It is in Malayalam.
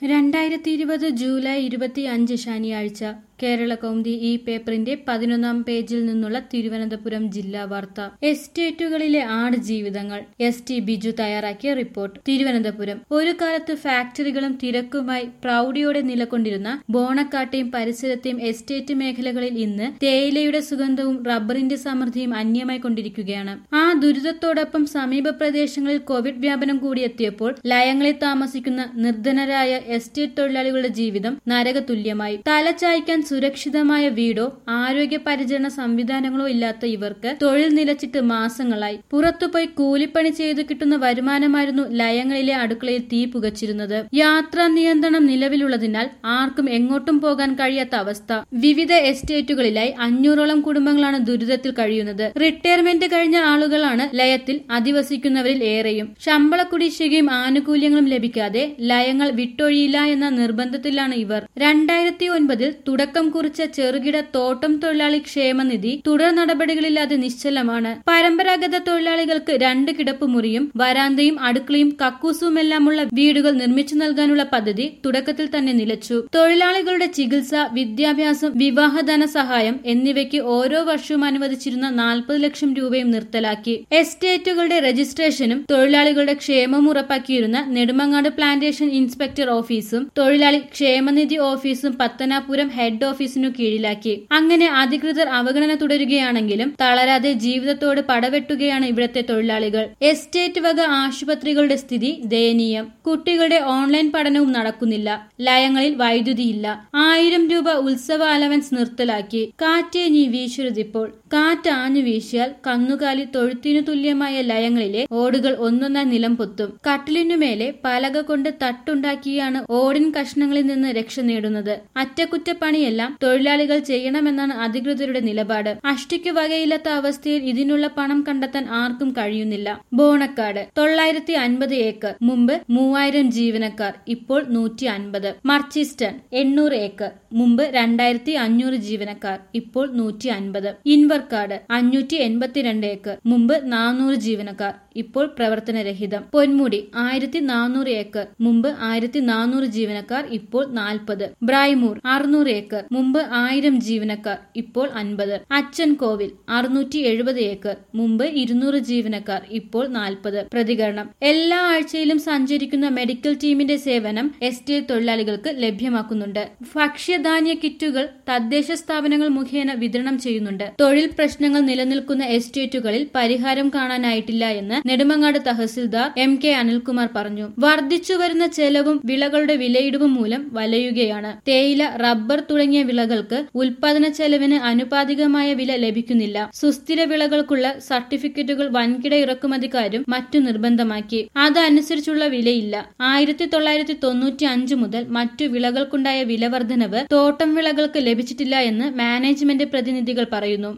രണ്ടായിരത്തി ഇരുപത് ജൂലൈ ഇരുപത്തി അഞ്ച് ശനിയാഴ്ച കേരള കൗമുദി ഈ പേപ്പറിന്റെ പതിനൊന്നാം പേജിൽ നിന്നുള്ള തിരുവനന്തപുരം ജില്ലാ വാർത്ത എസ്റ്റേറ്റുകളിലെ ആട് ജീവിതങ്ങൾ എസ് ടി ബിജു തയ്യാറാക്കിയ റിപ്പോർട്ട് തിരുവനന്തപുരം ഒരു കാലത്ത് ഫാക്ടറികളും തിരക്കുമായി പ്രൗഢിയോടെ നിലകൊണ്ടിരുന്ന ബോണക്കാട്ടെയും പരിസരത്തെയും എസ്റ്റേറ്റ് മേഖലകളിൽ ഇന്ന് തേയിലയുടെ സുഗന്ധവും റബ്ബറിന്റെ സമൃദ്ധിയും അന്യമായി കൊണ്ടിരിക്കുകയാണ് ആ ദുരിതത്തോടൊപ്പം സമീപ പ്രദേശങ്ങളിൽ കോവിഡ് വ്യാപനം കൂടിയെത്തിയപ്പോൾ ലയങ്ങളിൽ താമസിക്കുന്ന നിർധനരായ എസ്റ്റേറ്റ് തൊഴിലാളികളുടെ ജീവിതം നരകതുല്യമായി തലചായ്ക്കാൻ സുരക്ഷിതമായ വീടോ ആരോഗ്യ പരിചരണ സംവിധാനങ്ങളോ ഇല്ലാത്ത ഇവർക്ക് തൊഴിൽ നിലച്ചിട്ട് മാസങ്ങളായി പുറത്തുപോയി കൂലിപ്പണി ചെയ്തു കിട്ടുന്ന വരുമാനമായിരുന്നു ലയങ്ങളിലെ അടുക്കളയിൽ തീ പുകച്ചിരുന്നത് യാത്രാ നിയന്ത്രണം നിലവിലുള്ളതിനാൽ ആർക്കും എങ്ങോട്ടും പോകാൻ കഴിയാത്ത അവസ്ഥ വിവിധ എസ്റ്റേറ്റുകളിലായി അഞ്ഞൂറോളം കുടുംബങ്ങളാണ് ദുരിതത്തിൽ കഴിയുന്നത് റിട്ടയർമെന്റ് കഴിഞ്ഞ ആളുകളാണ് ലയത്തിൽ അധിവസിക്കുന്നവരിൽ ഏറെയും ശമ്പള കുടിശ്ശികയും ആനുകൂല്യങ്ങളും ലഭിക്കാതെ ലയങ്ങൾ വിട്ടൊഴിയില്ല എന്ന നിർബന്ധത്തിലാണ് ഇവർ രണ്ടായിരത്തി ഒൻപതിൽ തുടക്കം കുറിച്ച ചെറുകിട തോട്ടം തൊഴിലാളി ക്ഷേമനിധി തുടർ നടപടികളില്ലാതെ നിശ്ചലമാണ് പരമ്പരാഗത തൊഴിലാളികൾക്ക് രണ്ട് കിടപ്പുമുറിയും വരാന്തയും അടുക്കളയും കക്കൂസുമെല്ലാമുള്ള വീടുകൾ നിർമ്മിച്ചു നൽകാനുള്ള പദ്ധതി തുടക്കത്തിൽ തന്നെ നിലച്ചു തൊഴിലാളികളുടെ ചികിത്സ വിദ്യാഭ്യാസം വിവാഹ ധനസഹായം എന്നിവയ്ക്ക് ഓരോ വർഷവും അനുവദിച്ചിരുന്ന നാൽപ്പത് ലക്ഷം രൂപയും നിർത്തലാക്കി എസ്റ്റേറ്റുകളുടെ രജിസ്ട്രേഷനും തൊഴിലാളികളുടെ ക്ഷേമം ഉറപ്പാക്കിയിരുന്ന നെടുമങ്ങാട് പ്ലാന്റേഷൻ ഇൻസ്പെക്ടർ ഓഫീസും തൊഴിലാളി ക്ഷേമനിധി ഓഫീസും പത്തനാപുരം ഹെഡ് ഓഫീസിനു കീഴിലാക്കി അങ്ങനെ അധികൃതർ അവഗണന തുടരുകയാണെങ്കിലും തളരാതെ ജീവിതത്തോട് പടവെട്ടുകയാണ് ഇവിടത്തെ തൊഴിലാളികൾ എസ്റ്റേറ്റ് വക ആശുപത്രികളുടെ സ്ഥിതി ദയനീയം കുട്ടികളുടെ ഓൺലൈൻ പഠനവും നടക്കുന്നില്ല ലയങ്ങളിൽ വൈദ്യുതിയില്ല ആയിരം രൂപ ഉത്സവ അലവൻസ് നിർത്തലാക്കി കാറ്റേ നീ വീശുരുതിപ്പോൾ കാറ്റാഞ്ഞു വീശിയാൽ കന്നുകാലി തൊഴുത്തിനു തുല്യമായ ലയങ്ങളിലെ ഓടുകൾ ഒന്നൊന്നായി നിലം പൊത്തും കട്ടിലിനുമേലെ പലക കൊണ്ട് തട്ടുണ്ടാക്കിയാണ് ഓടിൻ കഷ്ണങ്ങളിൽ നിന്ന് രക്ഷ നേടുന്നത് അറ്റകുറ്റപ്പണിയെല്ലാം തൊഴിലാളികൾ ചെയ്യണമെന്നാണ് അധികൃതരുടെ നിലപാട് അഷ്ടിക്ക് വകയില്ലാത്ത അവസ്ഥയിൽ ഇതിനുള്ള പണം കണ്ടെത്താൻ ആർക്കും കഴിയുന്നില്ല ബോണക്കാട് തൊള്ളായിരത്തി അൻപത് ഏക്കർ മുമ്പ് മൂവായിരം ജീവനക്കാർ ഇപ്പോൾ നൂറ്റി അൻപത് മർച്ചിസ്റ്റൺ എണ്ണൂറ് ഏക്കർ മുമ്പ് രണ്ടായിരത്തി അഞ്ഞൂറ് ജീവനക്കാർ ഇപ്പോൾ നൂറ്റി അൻപത് ഇൻവർക്കാട് അഞ്ഞൂറ്റി എൺപത്തിരണ്ട് ഏക്കർ മുമ്പ് നാനൂറ് ജീവനക്കാർ ഇപ്പോൾ പ്രവർത്തനരഹിതം പൊന്മുടി ആയിരത്തി നാനൂറ് ഏക്കർ മുമ്പ് ആയിരത്തി നാനൂറ് ജീവനക്കാർ ഇപ്പോൾ നാൽപ്പത് ബ്രായ്മൂർ അറുന്നൂറ് ഏക്കർ മുമ്പ് ആയിരം ജീവനക്കാർ ഇപ്പോൾ അൻപത് അച്ഛൻ കോവിൽ അറുന്നൂറ്റി എഴുപത് ഏക്കർ മുമ്പ് ഇരുന്നൂറ് ജീവനക്കാർ ഇപ്പോൾ നാൽപ്പത് പ്രതികരണം എല്ലാ ആഴ്ചയിലും സഞ്ചരിക്കുന്ന മെഡിക്കൽ ടീമിന്റെ സേവനം എസ്റ്റേറ്റ് തൊഴിലാളികൾക്ക് ലഭ്യമാക്കുന്നുണ്ട് ഭക്ഷ്യധാന്യ കിറ്റുകൾ തദ്ദേശ സ്ഥാപനങ്ങൾ മുഖേന വിതരണം ചെയ്യുന്നുണ്ട് തൊഴിൽ പ്രശ്നങ്ങൾ നിലനിൽക്കുന്ന എസ്റ്റേറ്റുകളിൽ പരിഹാരം കാണാനായിട്ടില്ല എന്ന് നെടുമങ്ങാട് തഹസിൽദാർ എം കെ അനിൽകുമാർ പറഞ്ഞു വർദ്ധിച്ചു വരുന്ന ചെലവും വിളകളുടെ വിലയിടിവും മൂലം വലയുകയാണ് തേയില റബ്ബർ തുടങ്ങിയ വിളകൾക്ക് ഉൽപാദന ചെലവിന് അനുപാതികമായ വില ലഭിക്കുന്നില്ല സുസ്ഥിര വിളകൾക്കുള്ള സർട്ടിഫിക്കറ്റുകൾ വൻകിട ഇറക്കുമതിക്കാരും മറ്റു നിർബന്ധമാക്കി അതനുസരിച്ചുള്ള വിലയില്ല ആയിരത്തി തൊള്ളായിരത്തി തൊണ്ണൂറ്റി അഞ്ച് മുതൽ മറ്റു വിളകൾക്കുണ്ടായ വിലവർദ്ധനവ് തോട്ടം വിളകൾക്ക് ലഭിച്ചിട്ടില്ല എന്ന് മാനേജ്മെന്റ് പ്രതിനിധികൾ പറയുന്നു